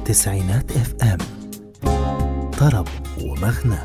تسعينات اف ام طرب ومغنى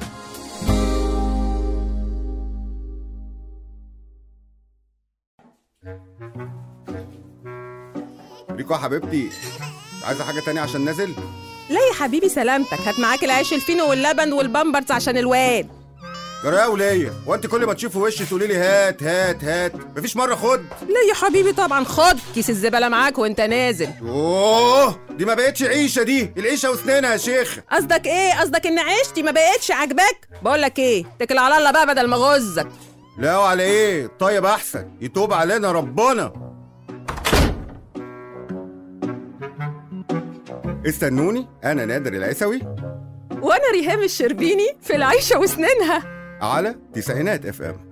ريكو يا حبيبتي عايزه حاجه تانية عشان نازل لا يا حبيبي سلامتك هات معاك العيش الفينو واللبن والبامبرز عشان الواد جرايه وليا وانت كل ما تشوفي وشي تقولي لي هات هات هات مفيش مره خد لا يا حبيبي طبعا خد كيس الزبالة معاك وانت نازل اوه دي ما بقتش عيشه دي العيشه وسنينها يا شيخ قصدك ايه قصدك ان عيشتي ما بقتش عاجباك بقول لك ايه اتكل على الله بقى بدل ما غزك لا وعلى ايه طيب احسن يتوب علينا ربنا استنوني انا نادر العيسوي وانا ريهام الشربيني في العيشة وسنينها على تسعينات اف ام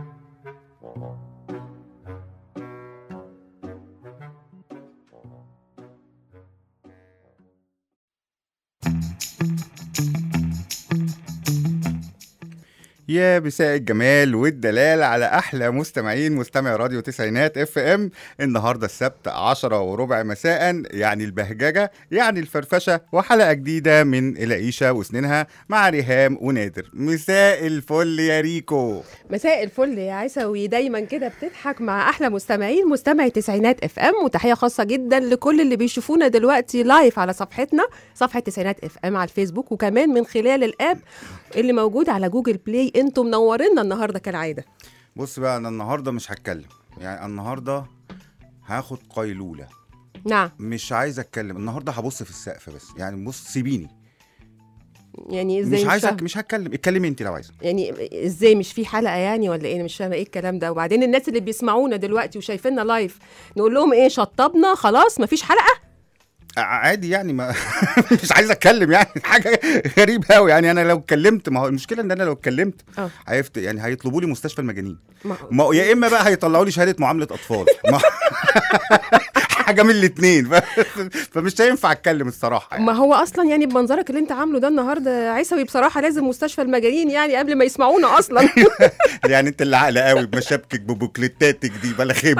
يا مساء الجمال والدلال على احلى مستمعين مستمع راديو تسعينات اف ام النهارده السبت 10 وربع مساء يعني البهججه يعني الفرفشه وحلقه جديده من العيشه وسنينها مع ريهام ونادر مساء الفل يا ريكو مساء الفل يا عيسوي دايما كده بتضحك مع احلى مستمعين مستمعي تسعينات اف ام وتحيه خاصه جدا لكل اللي بيشوفونا دلوقتي لايف على صفحتنا صفحه تسعينات اف ام على الفيسبوك وكمان من خلال الاب اللي موجود على جوجل بلاي انتوا منورينا النهارده كالعاده بص بقى انا النهارده مش هتكلم يعني النهارده هاخد قيلوله نعم مش عايز اتكلم النهارده هبص في السقف بس يعني بص سيبيني يعني ازاي مش عايزك فاهمة؟ مش هتكلم اتكلمي انت لو عايزه يعني ازاي مش في حلقه يعني ولا ايه انا مش فاهمه ايه الكلام ده وبعدين الناس اللي بيسمعونا دلوقتي وشايفيننا لايف نقول لهم ايه شطبنا خلاص مفيش حلقه ع- عادي يعني ما مش عايز اتكلم يعني حاجه غريبه قوي يعني انا لو اتكلمت ما هو المشكله ان انا لو اتكلمت اه هيفت يعني هيطلبوا لي مستشفى المجانين ما- ما هو يا اما بقى هيطلعوا لي شهاده معامله اطفال ما حاجه من الاثنين فمش هينفع اتكلم الصراحه يعني. ما هو اصلا يعني بمنظرك اللي انت عامله ده النهارده عيسوي بصراحه لازم مستشفى المجانين يعني قبل ما يسمعونا اصلا يعني انت اللي عاقله قوي بمشابكك ببوكليتاتك دي بلا خيبه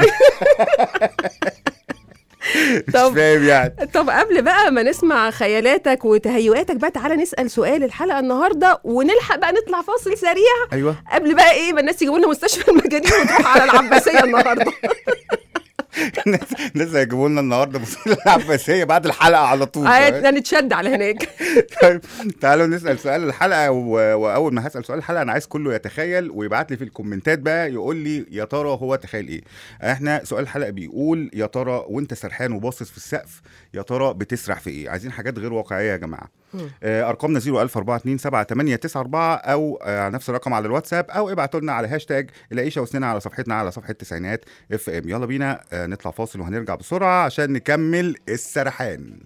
مش طب- فاهم يعني طب قبل بقى ما نسمع خيالاتك وتهيؤاتك بقى تعالى نسال سؤال الحلقه النهارده ونلحق بقى نطلع فاصل سريع ايوه قبل بقى ايه ما الناس يجيبوا لنا مستشفى المجانين وتروح على العباسيه النهارده الناس الناس هيجيبوا لنا النهارده بطوله العباسيه بعد الحلقه على طول عادي نتشد على هناك طيب تعالوا نسال سؤال الحلقه و... واول ما هسال سؤال الحلقه انا عايز كله يتخيل ويبعت لي في الكومنتات بقى يقول لي يا ترى هو تخيل ايه احنا سؤال الحلقه بيقول يا ترى وانت سرحان وباصص في السقف يا ترى بتسرح في ايه عايزين حاجات غير واقعيه يا جماعه مم. آه، ارقامنا 014278994 او آه، نفس الرقم على الواتساب او ابعتوا لنا على هاشتاج العيشه وسننا على صفحتنا على صفحه تسعينات اف ام يلا بينا آه، نطلع فاصل وهنرجع بسرعه عشان نكمل السرحان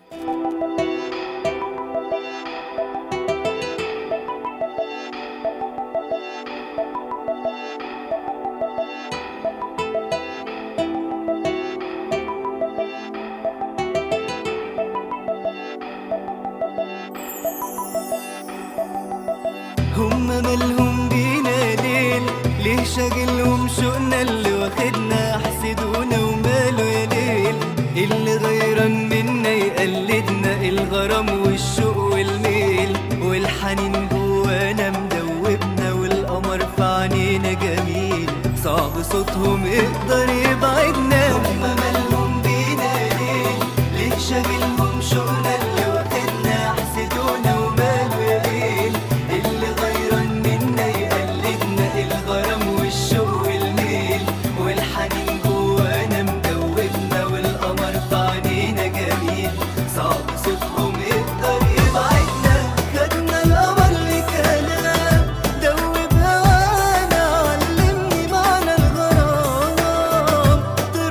هم مالهم بينا ليل ليه شاغلهم شوقنا اللي واخدنا حسدونا وماله يا ليل اللي غيران منا يقلدنا الغرام والشوق والميل والحنين جوانا مدوبنا والقمر في عينينا جميل صعب صوتهم يقدر يبعدنا هم مالهم بينا ليل ليه شاغلهم شوقنا اللي واخدنا حسدونا وماله يا ليل اللي غيران منا يقلدنا الغرام والشوق والميل والحنين جوانا مدوبنا والقمر في عينينا جميل صعب صوتهم يقدر يبعدنا خدنا القمر لكلام دوب هوانا علمني معنى الغرام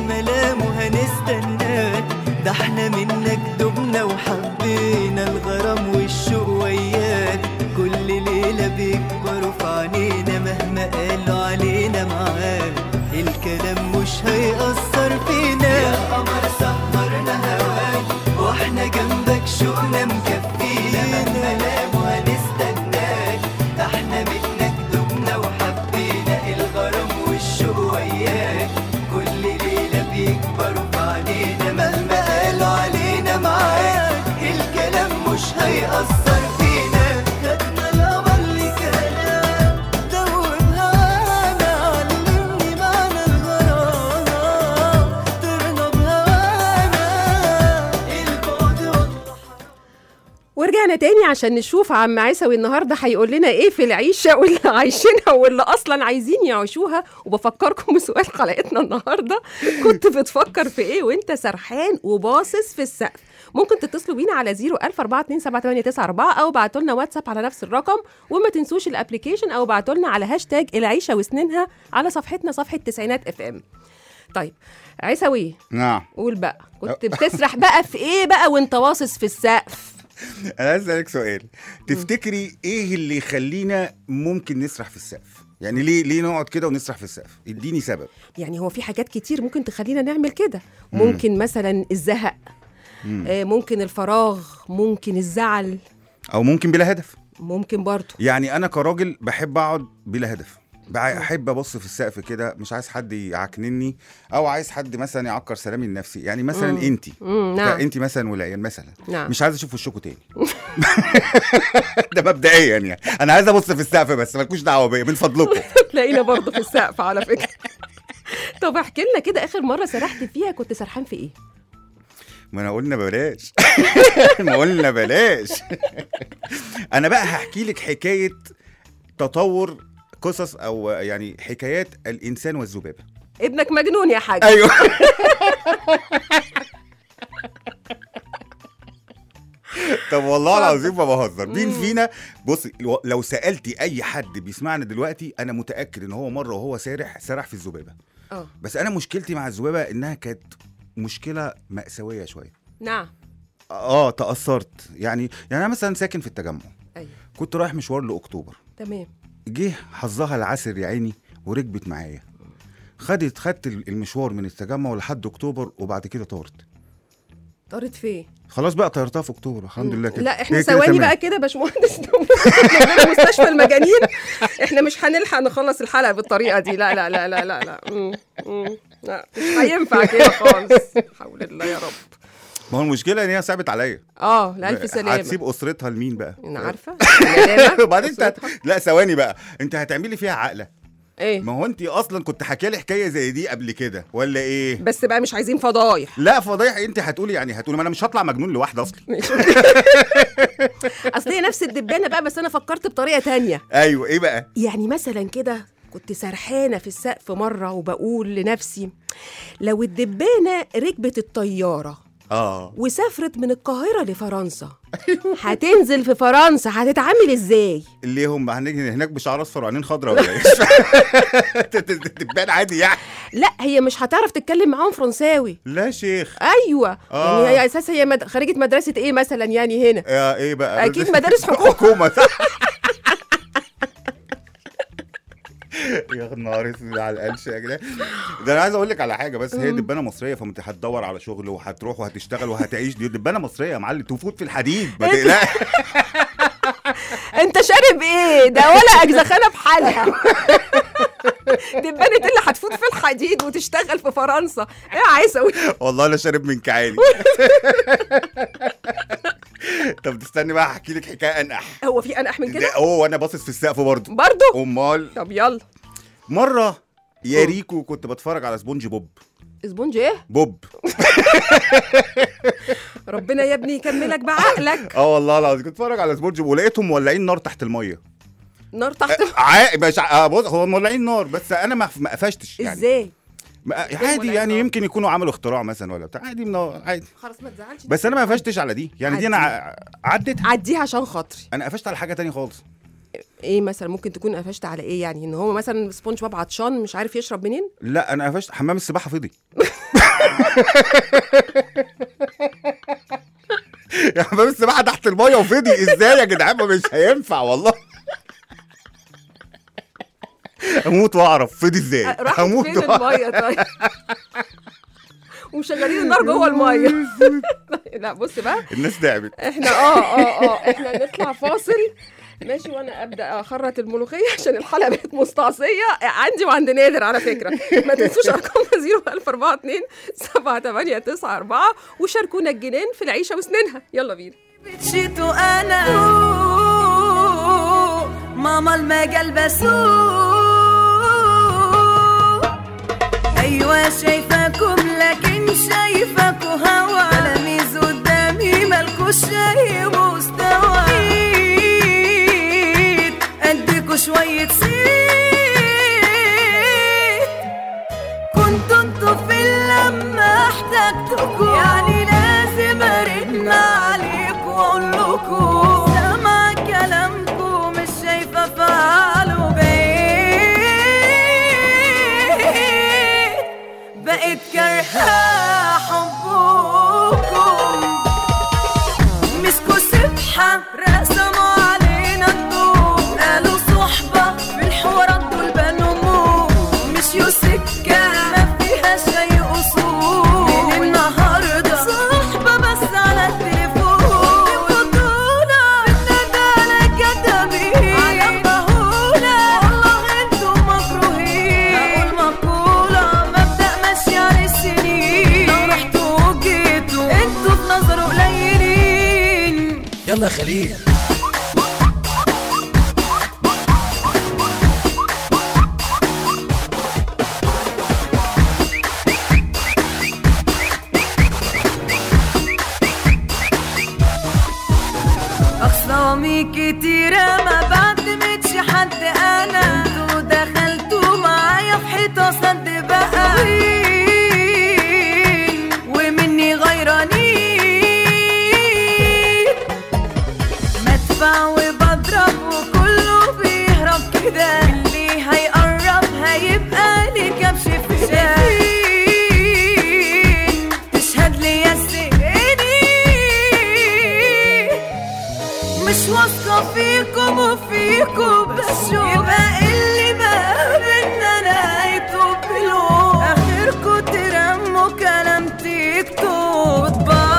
مهما لاموا هنستناك ده احنا منك دبنا وحبينا الغرام والشوق وياك كل ليلة بيكبروا في عينينا مهما قالوا علينا معاك الكلام مش هيأثر فينا يا قمر سهرنا هواك واحنا جنبك شوقنا مكفينا مهما لاموا هنستناك ده احنا منك دبنا وحبينا الغرام والشوق وياك كل ليلة بيكبروا في عينينا مهما قالوا علينا معاك الكلام مش هيأثر فينا خدنا القمر لكلام دوب هوانا علمني معنى الغرام طرنا بهوانا البعد وضح ورجعنا تاني عشان نشوف عم عيسوي النهارده هيقول لنا ايه في العيشه واللي عايشينها واللي اصلا عايزين يعيشوها وبفكركم بسؤال حلقتنا النهارده كنت بتفكر في ايه وانت سرحان وباصص في السقف ممكن تتصلوا بينا على 010427894 او ابعتوا لنا واتساب على نفس الرقم وما تنسوش الابلكيشن او ابعتوا لنا على هاشتاج العيشه وسنينها على صفحتنا صفحه تسعينات اف ام طيب عيسوي نعم قول بقى كنت بتسرح بقى في ايه بقى وانت باصص في السقف انا عايز اسالك سؤال تفتكري ايه اللي يخلينا ممكن نسرح في السقف يعني ليه ليه نقعد كده ونسرح في السقف اديني سبب يعني هو في حاجات كتير ممكن تخلينا نعمل كده ممكن مثلا الزهق آه، ممكن الفراغ ممكن الزعل او ممكن بلا هدف ممكن برضه يعني انا كراجل بحب اقعد بلا هدف بحب ابص في السقف كده مش عايز حد يعكنني او عايز حد مثلا يعكر سلامي النفسي يعني مثلا مم. انت مم، نعم انت مثلا والعيال مثلا نعم مش عايز اشوف وشكوا تاني ده مبدئيا يعني انا عايز ابص في السقف بس مالكوش دعوه بيا من فضلكم تلاقينا برضه في السقف على فكره طب احكي لنا كده اخر مره سرحت فيها كنت سرحان في ايه ما انا قلنا بلاش ما قلنا بلاش انا بقى هحكي لك حكايه تطور قصص او يعني حكايات الانسان والذبابه ابنك مجنون يا حاج ايوه طب والله العظيم ما بهزر مين مم. فينا بصي لو- لو سالتي اي حد بيسمعنا دلوقتي انا متاكد ان هو مره وهو سارح سرح في الذبابه اه بس انا مشكلتي مع الذبابه انها كانت مشكله مأساويه شويه نعم اه تأثرت يعني يعني انا مثلا ساكن في التجمع ايوه كنت رايح مشوار لاكتوبر تمام جه حظها العسر يا عيني وركبت معايا خدت خدت المشوار من التجمع لحد اكتوبر وبعد كده طارت طارت فين خلاص بقى طيرتها في اكتوبر الحمد لله كده لا احنا هي كده ثواني تمام. بقى كده يا باشمهندس نعمل مستشفى المجانين احنا مش هنلحق نخلص الحلقه بالطريقه دي لا لا لا لا لا لا مم. مم. لا مش هينفع كده خالص حول الله يا رب ما هو المشكله ان هي صعبت عليا اه لألف سلامة هتسيب اسرتها لمين بقى انا عارفه الندامة، وبعدين انت هت... أسرتها. لا ثواني بقى انت هتعملي فيها عقله ايه ما هو انت اصلا كنت حكي لي حكايه زي دي قبل كده ولا ايه بس بقى مش عايزين فضايح لا فضايح انت هتقولي يعني هتقولي ما انا مش هطلع مجنون لوحدي اصلي اصل هي نفس الدبانه بقى بس انا فكرت بطريقه تانية ايوه ايه بقى يعني مثلا كده كنت سرحانه في السقف مره وبقول لنفسي لو الدبانه ركبت الطياره اه وسافرت من القاهره لفرنسا هتنزل في فرنسا هتتعامل ازاي اللي هم هنيجي هناك بشعر اصفر وعينين خضراء ولا ايه تبان عادي يعني لا هي مش هتعرف تتكلم معاهم فرنساوي لا شيخ ايوه آه. يعني هي اساس هي مد... خريجه مدرسه ايه مثلا يعني هنا يا ايه بقى أكيد مدارس حكومة. حكومه صح يا نهار اسود على القلش يا جدعان ده انا عايز اقول لك على حاجه بس هي دبانه مصريه فانت هتدور على شغل وهتروح وهتشتغل وهتعيش دي دبانه مصريه يا معلم تفوت في الحديد ما تقلقش انت شارب ايه ده ولا اجزخانه بحالها دبانه اللي هتفوت في الحديد وتشتغل في فرنسا ايه عايزه والله انا شارب من كعاني طب تستني بقى احكي لك حكايه انقح هو في انقح من كده ده اوه وانا باصص في السقف برضه برضه امال طب يلا مره يا ريكو كنت بتفرج على سبونج بوب اسبونج ايه بوب ربنا يا ابني يكملك بعقلك اه والله العظيم كنت بتفرج على سبونج بوب ولقيتهم مولعين نار تحت الميه نار تحت ع... مش ع- بص هو مولعين نار بس انا ما ما قفشتش يعني ازاي ما- عادي مولعين يعني نار؟ يمكن يكونوا عملوا اختراع مثلا ولا بتاع عادي منور عادي خلاص ما تزعلش بس انا ما قفشتش على دي يعني دي انا ع- عديتها عديها عشان خاطري انا قفشت على حاجه تانية خالص ايه مثلا ممكن تكون قفشت على ايه يعني ان هو مثلا سبونج بوب عطشان مش عارف يشرب منين لا انا قفشت حمام السباحه فضي يا حمام السباحه تحت الميه وفضي ازاي يا جدعان ما مش هينفع والله اموت واعرف فضي ازاي راح هموت فين وأعرف. الميه طيب ومشغلين النار جوه الميه لا بص بقى الناس تعبت احنا اه اه اه احنا نطلع فاصل ماشي وانا ابدا اخرط الملوخيه عشان الحلقه بقت مستعصيه عندي وعند نادر على فكره ما تنسوش ارقامنا 01042 7894 وشاركونا الجنان في العيشه وسنينها يلا بينا مشيت وانا ماما المجال بسوق ايوه شايفاكم لكن شايفاكوا هوا على ميز قدامي مالكوش شاي مستوى إيد اديكوا شويه صيت كنتوا انتوا في اللمة احتجتكوا يعني لازم ارن عليكوا واقول لكوا سامع كلامكوا مش شايفة افعاله بقيت بقيت كارهة حبكم مسكوا سبحة رسموا علينا الضوء قالوا صحبة في الحوارات دول بنوا موت مشيوا سكة ما فيهاش أي أصول من النهاردة صحبة بس على التليفون بطولة بالندالة كتبي على مهولة والله انتوا مكروهين أقول مقولة مبدأ ماشي على السنين لو رحتوا وجيتوا انتوا في نظره قليلين يلا يا خليل أخصامي كتيرة ما بعتمدش حد أنا انتوا دخلتوا معايا في حيطة سد بقى ومني غيرانين مدفع وبضرب وكله بيهرب كده اللي هيقرب هيبقى لي كبش في شاهين تشهد لي يا سيدي مش واثقة فيكم وفيكم بس شو يبقى اللي ما بينا نهايته بلوم آخركوا ترموا كلام تيك توك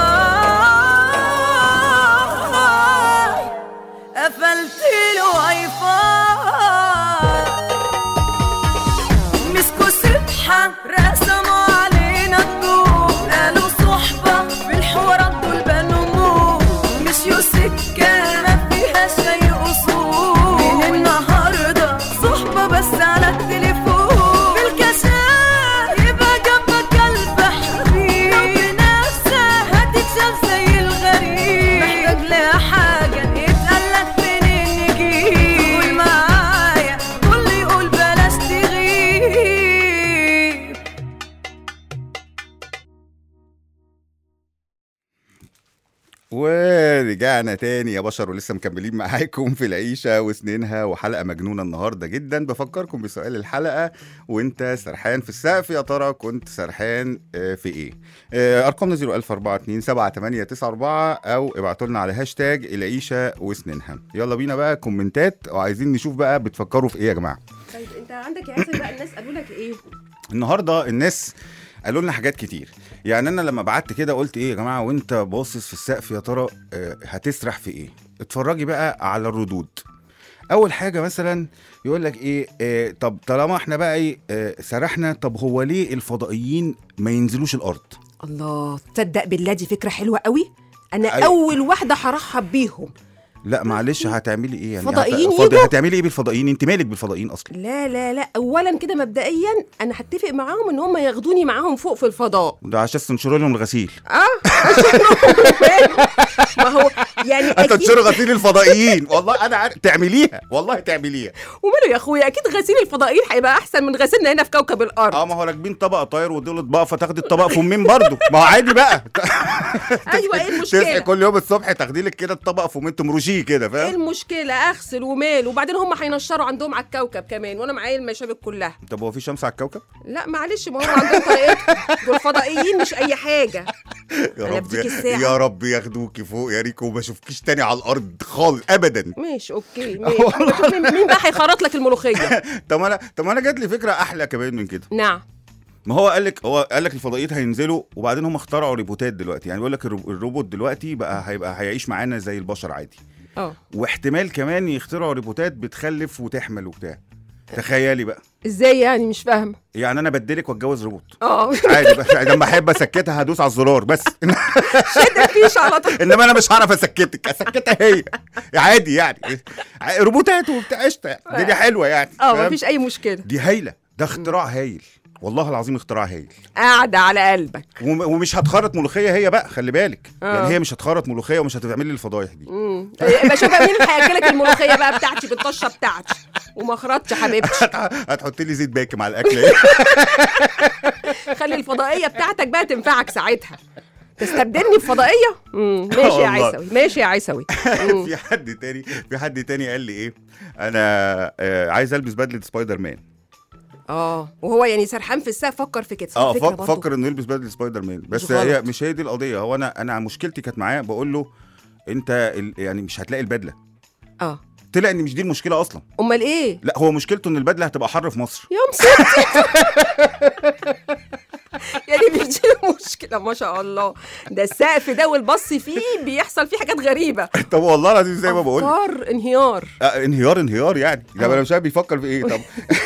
باي قفلت له ايفون مسكوا سبحة رسموا علينا الضوء قالوا صحبة في الحوارات دول بنوا موت مشيوا سكة ما فيهاش أي أصول من النهاردة صحبة بس على التليفون بالكشاف يبقى جنبك قلب حبيب لو بنفسك هتتشاف زي الغريب محتاج لحاجة يتقالك منين نجيب قول معايا كل يقول بلاش تغيب ورجعنا تاني يا بشر ولسه مكملين معاكم في العيشة وسنينها وحلقة مجنونة النهاردة جدا بفكركم بسؤال الحلقة وانت سرحان في السقف يا ترى كنت سرحان آه، في ايه آه، ارقامنا 014278894 او ابعتوا لنا على هاشتاج العيشة وسنينها يلا بينا بقى كومنتات وعايزين نشوف بقى بتفكروا في ايه يا جماعة طيب انت عندك يا عايزة بقى الناس قالوا لك ايه النهارده الناس قالوا لنا حاجات كتير يعني انا لما بعت كده قلت ايه يا جماعه وانت باصص في السقف يا ترى آه، هتسرح في ايه اتفرجي بقى على الردود اول حاجه مثلا يقول لك ايه آه طب طالما احنا بقى ايه آه سرحنا طب هو ليه الفضائيين ما ينزلوش الارض الله تصدق بالله دي فكره حلوه قوي انا أيوة. اول واحده هرحب بيهم لا معلش هتعملي ايه يعني فضائيين هت- فض- يجوا؟ هتعملي ايه بالفضائيين انت مالك بالفضائيين اصلا لا لا لا اولا كده مبدئيا انا هتفق معاهم ان هم ياخدوني معاهم فوق في الفضاء ده عشان تنشروا لهم الغسيل اه ما هو يعني اكيد هتنشروا غسيل الفضائيين والله انا عارف تعمليها والله تعمليها وماله يا اخويا اكيد غسيل الفضائيين هيبقى احسن من غسيلنا هنا في كوكب الارض اه ما هو راكبين طبق طاير ودول اطباق فتاخدي الطبق فمين برضه ما هو عادي بقى ايوه ايه تصحي المشكله كل يوم الصبح تاخدي لك كده الطبق فومنتو مروجيه كده ايه فاهم المشكله اغسل ومال وبعدين هم هينشروا عندهم على الكوكب كمان وانا معايا المشابك كلها طب هو في شمس على الكوكب لا معلش ما هم عندهم طريقتهم دول فضائيين مش اي حاجه يا أنا رب بديك الساعة. يا رب ياخدوكي فوق يا ريكو وما اشوفكيش تاني على الارض خالص ابدا ماشي اوكي ماشي شوف مين مين بقى هيخرط لك الملوخيه طب انا طب انا جات لي فكره احلى كمان من كده نعم ما هو قال لك هو قال لك الفضائيين هينزلوا وبعدين هم اخترعوا روبوتات دلوقتي يعني بيقول لك الرو- الروبوت دلوقتي بقى هيبقى هيعيش معانا زي البشر عادي اه واحتمال كمان يخترعوا روبوتات بتخلف وتحمل وبتاع تخيلي بقى ازاي يعني مش فاهمه يعني انا بدلك واتجوز روبوت اه عادي بس لما احب اسكتها هدوس على الزرار بس شد الفيش على طول انما انا مش هعرف اسكتك اسكتها هي عادي يعني ع- روبوتات وبتاع قشطه يعني الدنيا حلوه يعني اه فاهم؟ مفيش اي مشكله دي هايله ده اختراع هايل والله العظيم اختراع هايل قاعده على قلبك وم- ومش هتخرط ملوخيه هي بقى خلي بالك آه. يعني هي مش هتخرط ملوخيه ومش هتعمل لي الفضايح دي امم يبقى شوف بقى مين اللي هياكلك الملوخيه بقى بتاعتي بالطشه بتاعتي وما خرطش حبيبتي هتحط لي زيت باكم على الاكل ايه خلي الفضائيه بتاعتك بقى تنفعك ساعتها تستبدلني بفضائيه امم ماشي يا والله. عيسوي ماشي يا عيسوي مم. في حد تاني في حد تاني قال لي ايه انا آه عايز البس بدله سبايدر مان اه وهو يعني سرحان في السقف فكر في كده اه فكرة فك برضه. فكر انه يلبس بدله سبايدر مان بس مش هي غلط. مش هي دي القضيه هو انا انا مشكلتي كانت معاه بقول له انت ال- يعني مش هتلاقي البدله اه طلع ان مش دي المشكله اصلا امال ايه لا هو مشكلته ان البدله هتبقى حر في مصر يا مصيبتي يعني مش دي المشكله ما شاء الله ده السقف ده والبص فيه بيحصل فيه حاجات غريبه طب والله العظيم زي ما بقول افكار انهيار آه انهيار انهيار يعني طب آه. انا مش عارف بيفكر في ايه طب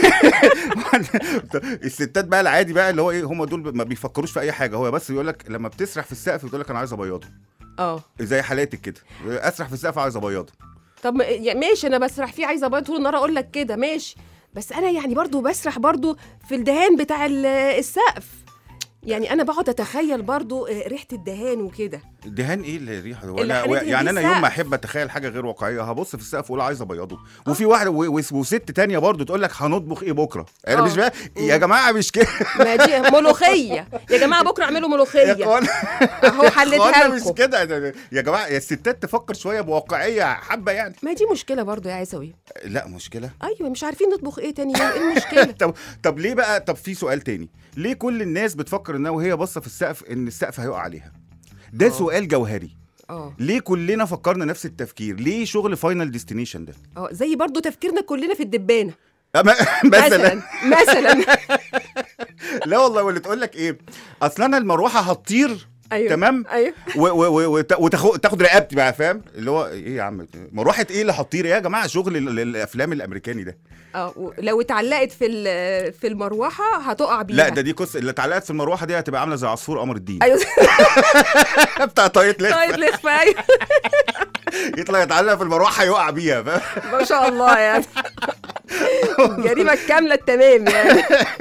الستات بقى العادي بقى اللي هو ايه هم دول ما بيفكروش في اي حاجه هو بس بيقول لك لما بتسرح في السقف بتقول لك انا عايز ابيضه اه زي حالاتك كده اسرح في السقف عايز ابيضه طب ما- يعني ماشي انا بسرح فيه عايزه ابيض طول النهار اقول لك كده ماشي بس انا يعني برضو بسرح برضو في الدهان بتاع ال- السقف يعني انا بقعد اتخيل برضو آه، ريحه الدهان وكده دهان ايه اللي ريحه اللي ولا حالتها يعني دي انا يوم ما سقف. احب اتخيل حاجه غير واقعيه هبص في السقف واقول عايز ابيضه وفي واحده و- و- وست تانية برضو تقول لك هنطبخ ايه بكره انا آه. مش بقى يا جماعه مش كده ما دي ملوخيه يا جماعه بكره اعملوا يا ملوخيه اخوانا اهو حلتها اخوانا مش لكم كده ده- يا جماعه يا الستات تفكر شويه بواقعيه حبه يعني ما دي مشكله برضو يا عيسوي لا مشكله ايوه مش عارفين نطبخ ايه تاني يوم ايه المشكله طب طب ليه بقى طب في سؤال تاني ليه كل الناس بتفكر انها وهي باصه في السقف ان السقف هيقع عليها ده سؤال جوهري اه ليه كلنا فكرنا نفس التفكير ليه شغل فاينل ديستنيشن ده اه زي برضو تفكيرنا كلنا في الدبانه أما- مثلا مثلا مثلا لا والله واللي تقول لك ايه اصل انا المروحه هتطير ايوه تمام ايوه وتاخد رقبتي بقى فاهم اللي هو ايه يا عم مروحه ايه اللي هتطير يا جماعه شغل ال- ال- الافلام الامريكاني ده اه و- لو اتعلقت في ال- في المروحه هتقع بيها لا ده دي قصه اللي اتعلقت في المروحه دي هتبقى عامله زي عصفور قمر الدين ايوه بتاع طايت ليه طيب لخفة ايوه يطلع يتعلق في المروحه يقع بيها فاهم ما شاء الله يعني الجريمه الكامله التمام يعني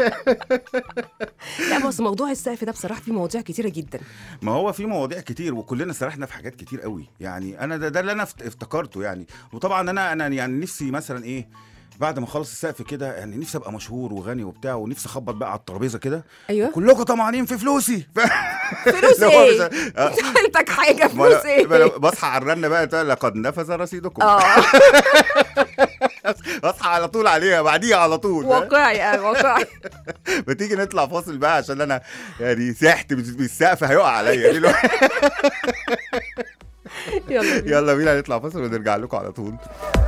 لا بس موضوع السقف ده بصراحه فيه مواضيع كتيره جدا ما هو في مواضيع كتير وكلنا سرحنا في حاجات كتير قوي يعني انا ده, ده اللي انا افت- افتكرته يعني وطبعا انا انا يعني نفسي مثلا ايه بعد ما اخلص السقف كده يعني نفسي ابقى مشهور وغني وبتاع ونفسي اخبط بقى على الترابيزه كده ايوه كلكم طمعانين في فلوسي فلوس اللي هو ايه؟ مش- آه. سألتك حاجه ما فلوس أنا- ما أنا ايه؟ بصحى على الرنه بقى تقول لقد نفذ رصيدكم اه اصحى على طول عليها بعديها على طول فاهم؟ واقعي اه واقعي ما تيجي نطلع فاصل بقى عشان انا يعني سحت بال- بالسقف هيقع عليا دلوقتي. يلا بينا. يلا بينا نطلع فاصل ونرجع لكم على طول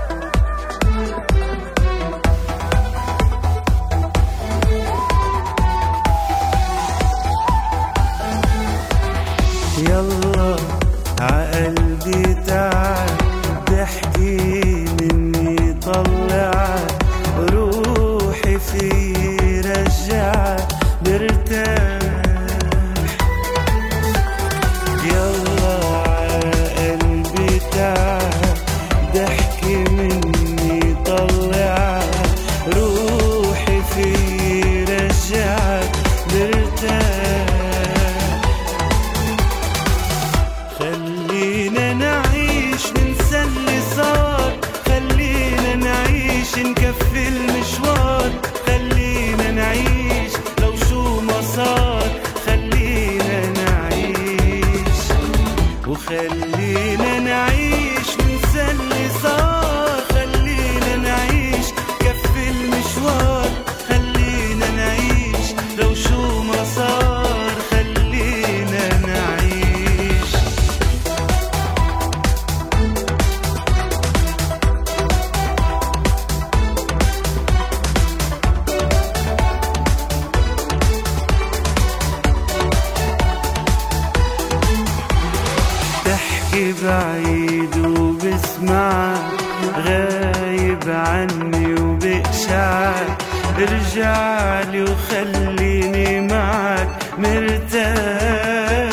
يلا عقلبي تعال تحكي مني طلعك روحي في رجعك برتاح يلا عقلبي تعال ضحكي مني طلعك روحي في رجعك برتاح خلينا نعيش ننسى اللي صار خلينا نعيش نكفي المشوار خلينا نعيش لو شو ما صار بعيد وبسمعك غايب عني وبقشعك ارجع لي وخليني معك مرتاح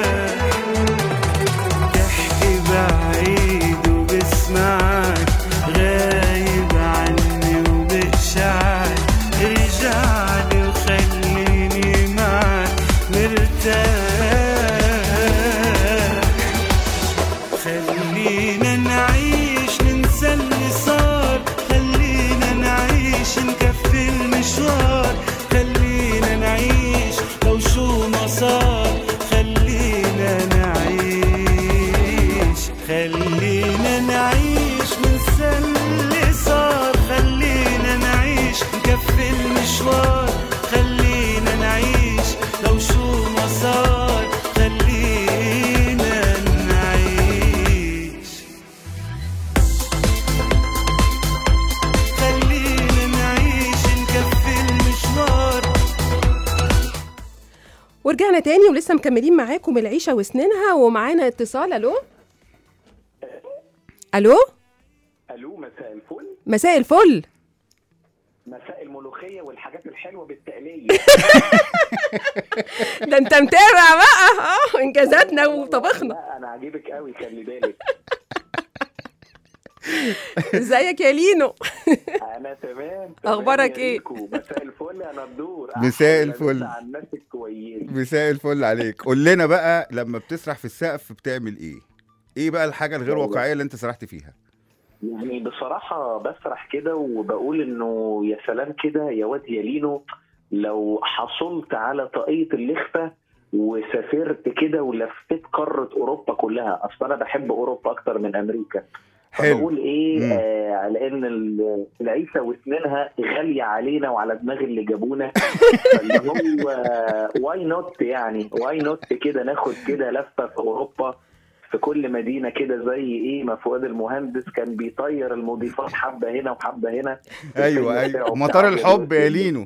تحكي بعيد وبسمعك غايب عني وبقشعك ارجع لي وخليني معك مرتاح خلينا نعيش ننسى اللي صار خلينا نعيش نكفي المشوار خلينا نعيش لو شو ما صار خلينا نعيش خلينا نعيش ننسى اللي صار خلينا نعيش نكفي المشوار خلينا نعيش لو شو ما صار خلينا نعيش خلينا نعيش نكفي المشوار ورجعنا تاني ولسه مكملين معاكم العيشه وسنينها ومعانا اتصال الو الو الو مساء الفل مساء الفل مساء الملوخيه والحاجات الحلوه بالتقليه ده انت متابع بقى اه انجازاتنا وطبخنا لا انا عاجبك قوي خلي بالك ازيك يا لينو انا تمام أخبارك تمام يا إيه؟ ريكو. مساء الفل انا الدور مساء أحلى الفل. مسا على الناس الكويسه مساء الفل عليك قول لنا بقى لما بتسرح في السقف بتعمل ايه ايه بقى الحاجه الغير والله. واقعيه اللي انت سرحت فيها يعني بصراحه بسرح كده وبقول انه يا سلام كده يا واد يا لينو لو حصلت على طاقيه اللخفه وسافرت كده ولفيت قاره اوروبا كلها اصل انا بحب اوروبا اكتر من امريكا حلو فبقول ايه مم. آه على ان ال- العيشه وسنينها غاليه علينا وعلى دماغ اللي جابونا فاللي هو واي نوت يعني واي نوت كده ناخد كده لفه في اوروبا في كل مدينه كده زي ايه ما فؤاد المهندس كان بيطير المضيفات حبه هنا وحبه هنا ايوه ايوه مطار الحب يا لينو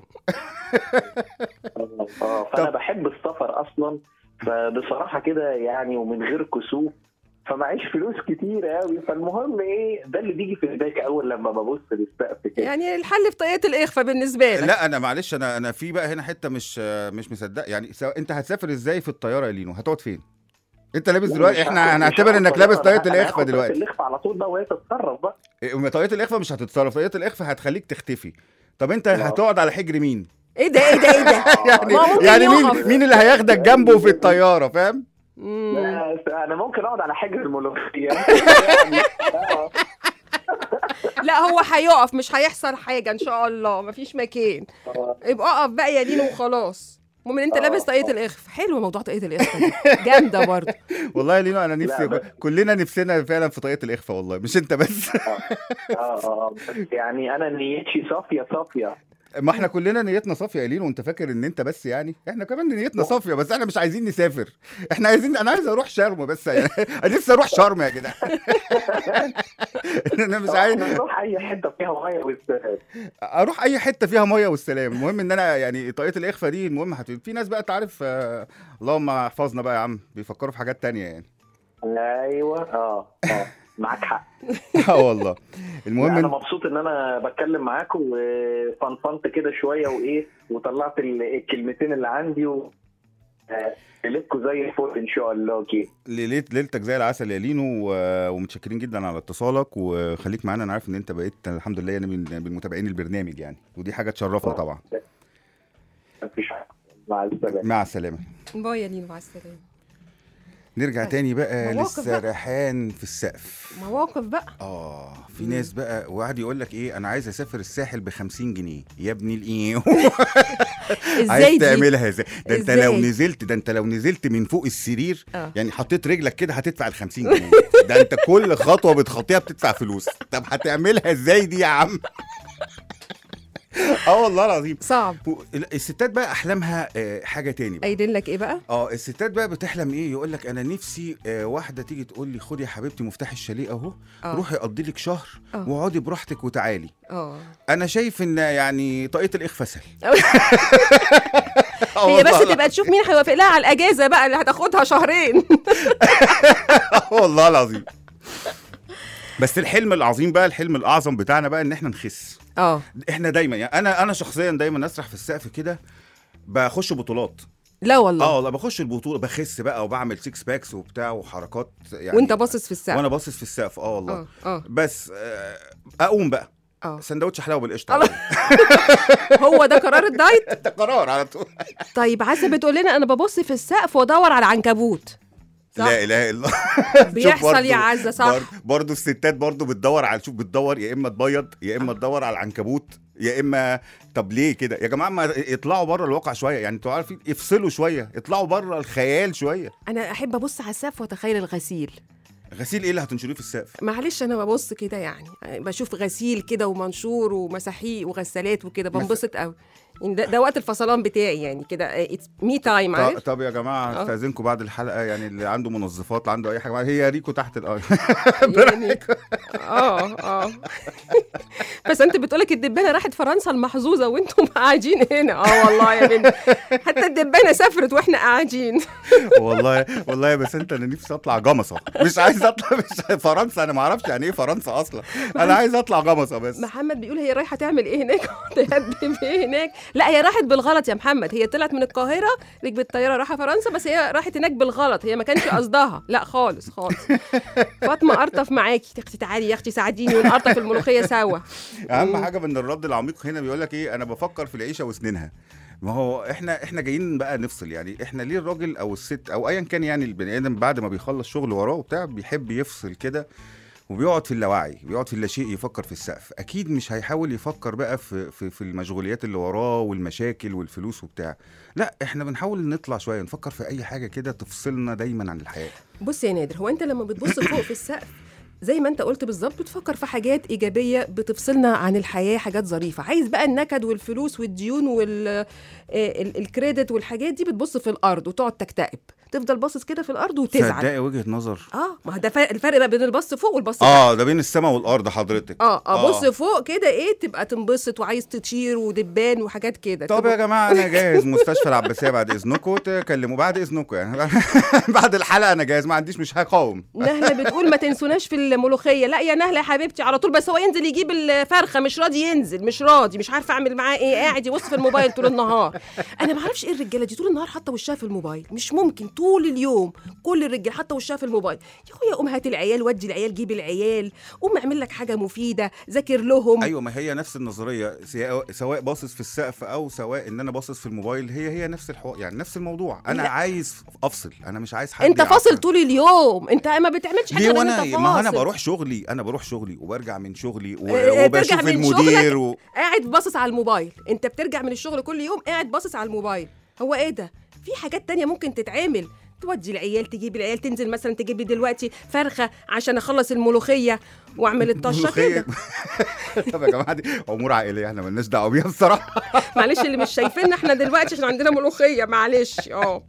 اه فانا طب- بحب السفر اصلا فبصراحه كده يعني ومن غير كسوف فمعيش فلوس كتير قوي فالمهم ايه ده اللي بيجي في بالك اول لما ببص للسقف كده يعني الحل في طاقيه الاخفاء بالنسبه لك لا انا معلش انا انا في بقى هنا حته مش مش مصدق يعني سواء انت هتسافر ازاي في الطياره يا لينو هتقعد فين انت لابس دلوقتي مش احنا هاخد- مش هنعتبر هاخد انك لابس طيارة، طاقيه أنا الاخفاء هاخد طاقية دلوقتي الاخفاء على طول بقى وهي تتصرف بقى إيه، طاقيه الاخفاء مش هتتصرف طاقيه الاخفاء هتخليك تختفي طب انت لا. هتقعد على حجر مين ايه ده ايه ده ايه ده يعني ما ممكن يعني مين يقف. مين اللي هياخدك جنبه في الطياره فاهم مم. بس انا ممكن اقعد على حجر الملوخيه يعني آه. لا هو هيقف مش هيحصل حاجه ان شاء الله مفيش مكان آه. يبقى اقف بقى يا لينو وخلاص المهم ان انت آه. لابس طاقيه الاخفاء حلو موضوع طاقيه الاخفاء دي جامده برضه والله يا لينو انا نفسي بس- كلنا نفسنا فعلا في طاقيه الاخفاء والله مش انت بس اه اه بس يعني انا نيتي صافيه صافيه ما احنا كلنا نيتنا صافيه يا لينو وانت فاكر ان انت بس يعني احنا كمان نيتنا صافيه بس احنا مش عايزين نسافر احنا عايزين انا عايز اروح شرم بس يعني انا نفسي اروح شرم يا جدعان انا مش عايز إحنا نروح اي حته فيها ميه والسلام اروح اي حته فيها ميه والسلام المهم ان انا يعني طاقيه الاخفاء دي المهم هت... في ناس بقى تعرف آه... اللهم احفظنا بقى يا عم بيفكروا في حاجات تانية يعني ايوه اه اه معاك حق اه والله المهم انا إن... مبسوط ان انا بتكلم معاكم وفنفنت كده شويه وايه وطلعت ال- الكلمتين اللي عندي و آه، ليلتكم زي الفل ان شاء الله كده ليلة ليلتك زي العسل يا لينو و... ومتشكرين جدا على اتصالك وخليك معانا انا عارف ان انت بقيت الحمد لله يعني من من متابعين البرنامج يعني ودي حاجه تشرفنا طبعا مفيش حاجه مع السلامه مع السلامه باي يا لينو مع السلامه نرجع تاني بقى مواقف بقى. للسرحان في السقف مواقف بقى اه في ناس بقى وقعد يقول لك ايه انا عايز اسافر الساحل ب 50 جنيه يا ابني الايه ازاي عايز دي تعملها ازاي ده انت إزاي؟ لو نزلت ده انت لو نزلت من فوق السرير آه. يعني حطيت رجلك كده هتدفع ال 50 جنيه ده انت كل خطوه بتخطيها بتدفع فلوس طب هتعملها ازاي دي يا عم اه والله العظيم صعب و- الستات بقى احلامها آه، حاجه تاني بقى قايلين لك ايه بقى اه الستات بقى بتحلم ايه يقول لك انا نفسي آه واحده تيجي تقول لي خدي يا حبيبتي مفتاح الشاليه اهو آه. روحي قضي لك شهر آه. واقعدي براحتك وتعالي اه انا شايف ان يعني طاقيه الاخفاء سهل آه هي بس والله. تبقى تشوف مين هيوافق لها على الاجازه بقى اللي هتاخدها شهرين والله العظيم بس الحلم العظيم بقى الحلم الاعظم بتاعنا بقى ان احنا نخس اه احنا دايما يعني انا انا شخصيا دايما اسرح في السقف كده بخش بطولات لا والله اه والله بخش البطوله بخس بقى وبعمل سيكس باكس وبتاع وحركات يعني وانت باصص في السقف وانا باصص في السقف اه والله اه اه بس آه، اقوم بقى اه سندوتش حلاوه بالقشطه الله. هو ده قرار الدايت ده قرار على طول طيب عسى بتقول لنا انا ببص في السقف وادور على عنكبوت صح؟ لا اله الا الله شوف بيحصل برضو- يا عزة، صح؟ بر- برضو الستات برضو بتدور على شوف بتدور يا اما تبيض يا اما تدور على العنكبوت يا اما طب ليه كده يا جماعه ما يطلعوا بره الواقع شويه يعني انتوا عارفين افصلوا شويه اطلعوا بره الخيال شويه انا احب ابص على السقف واتخيل الغسيل غسيل ايه اللي هتنشروه في السقف معلش انا ببص كده يعني بشوف غسيل كده ومنشور ومساحيق وغسالات وكده بنبسط قوي يعني ده, ده وقت الفصلان بتاعي يعني كده مي تايم ط- عارف طب يا جماعه آه. استاذنكم بعد الحلقه يعني اللي عنده منظفات اللي عنده اي حاجه هي ريكو تحت الارض يعني اه اه بس انت بتقولك الدبانه راحت فرنسا المحظوظه وانتم قاعدين هنا اه والله يا بنت حتى الدبانه سافرت واحنا قاعدين والله والله بس انت انا نفسي اطلع جمصه مش عايز اطلع مش فرنسا انا ما اعرفش يعني ايه فرنسا اصلا انا عايز اطلع جمصه بس محمد بيقول هي رايحه تعمل ايه هناك تقدم ايه هناك لا هي راحت بالغلط يا محمد هي طلعت من القاهره ركبت الطياره رايحه فرنسا بس هي راحت هناك بالغلط هي ما كانش قصدها لا خالص خالص فاطمه ارطف معاكي يا اختي تعالي يا اختي ساعديني ونقرطف الملوخيه سوا اهم حاجه من الرد العميق هنا بيقول لك ايه انا بفكر في العيشه واسنانها ما هو احنا احنا جايين بقى نفصل يعني احنا ليه الراجل او الست او ايا كان يعني البني ادم بعد ما بيخلص شغل وراه وبتاع بيحب يفصل كده وبيقعد في اللاوعي بيقعد في اللاشيء يفكر في السقف اكيد مش هيحاول يفكر بقى في في, في المشغوليات اللي وراه والمشاكل والفلوس وبتاع لا احنا بنحاول نطلع شويه نفكر في اي حاجه كده تفصلنا دايما عن الحياه بص يا نادر هو انت لما بتبص فوق في السقف زي ما انت قلت بالظبط بتفكر في حاجات ايجابيه بتفصلنا عن الحياه حاجات ظريفه عايز بقى النكد والفلوس والديون والكريدت والحاجات دي بتبص في الارض وتقعد تكتئب تفضل باصص كده في الارض وتزعل تصدقي وجهه نظر اه ما هو ده فرق- الفرق بقى بين البص فوق والبص تحت اه ده بين السماء والارض حضرتك اه اه بص آه. فوق كده ايه تبقى تنبسط وعايز تطير ودبان وحاجات كده طب تبقى- يا جماعه انا جاهز مستشفى العباسيه بعد اذنكم تكلموا بعد اذنكم يعني بعد الحلقه انا جاهز ما عنديش مش هقاوم نهله بتقول ما تنسوناش في الملوخيه لا يا نهله يا حبيبتي على طول بس هو ينزل يجيب الفرخه مش راضي ينزل مش راضي مش عارفه اعمل معاه ايه قاعد يبص في الموبايل طول النهار انا ما اعرفش ايه الرجاله دي طول النهار حاطه وشها في الموبايل مش ممكن طول اليوم كل الرجال حاطه وشها في الموبايل يا اخويا قوم هات العيال ودي العيال جيب العيال قوم اعمل لك حاجه مفيده ذاكر لهم ايوه ما هي نفس النظريه سواء- سواء باصص في السقف او سواء ان انا باصص في الموبايل هي هي نفس الحوار يعني نفس الموضوع انا لا. عايز افصل انا مش عايز حد انت يعرف. فاصل طول اليوم انت ما بتعملش حاجه ليه غير وانا انت ما هو انا فاصل. بروح شغلي انا بروح شغلي وبرجع من شغلي و... اه، ترجع وبشوف من المدير شغلك و... قاعد باصص على الموبايل انت بترجع من الشغل كل يوم قاعد باصص على الموبايل هو ايه ده في حاجات تانية ممكن تتعمل تودي العيال تجيب العيال تنزل مثلا تجيب لي دلوقتي فرخه عشان اخلص الملوخيه واعمل الطشه ملوخية. كده طب يا جماعه دي امور عائليه احنا مالناش دعوه بيها بصراحه معلش اللي مش شايفيننا احنا دلوقتي عشان عندنا ملوخيه معلش اه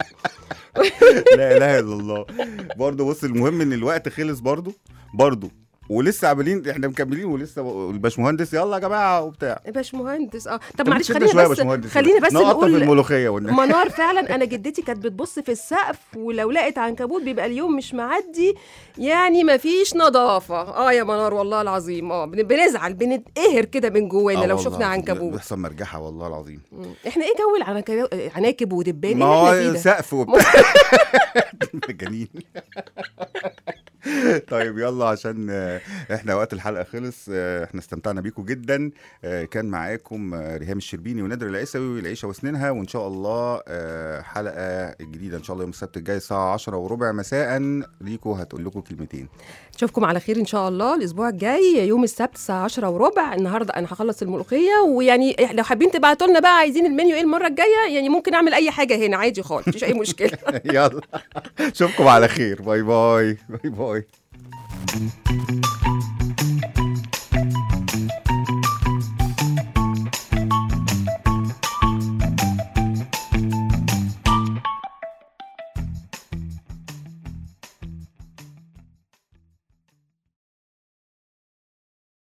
لا اله الا الله برضه بص المهم ان الوقت خلص برضه برضه ولسه عاملين احنا مكملين ولسه الباشمهندس يلا يا جماعه وبتاع يا باشمهندس اه طب طب معلش بتشد شوية خلينا يا بس باشمهندس خلينا بس نقطة في نقول الملوخيه والنبي. منار فعلا انا جدتي كانت بتبص في السقف ولو لقت عنكبوت بيبقى اليوم مش معدي يعني مفيش نظافه اه يا منار والله العظيم اه بن- بنزعل بنتقهر كده من جوانا آه لو والله شفنا العظيم، عنكبوت بيحصل مرجحه والله العظيم مم. احنا ايه جو العنكب- عناكب ودبان ما ايه اللي هو احنا فيه ده سقف وبتاع جنين طيب يلا عشان آه، احنا وقت الحلقه خلص آه، احنا استمتعنا بيكم جدا آه، كان معاكم آه، ريهام الشربيني ونادر العيسوي العيشه واسنانها وان شاء الله آه، حلقه جديده ان شاء الله يوم السبت الجاي الساعه 10 وربع مساء ريكو هتقول لكم كلمتين نشوفكم على خير ان شاء الله الاسبوع الجاي يوم السبت الساعه 10 وربع النهارده انا هخلص الملوخيه ويعني لو حابين تبعتوا لنا بقى عايزين المنيو ايه المره الجايه يعني ممكن اعمل اي حاجه هنا عادي خالص مفيش اي مشكله يلا اشوفكم على خير باي باي باي باي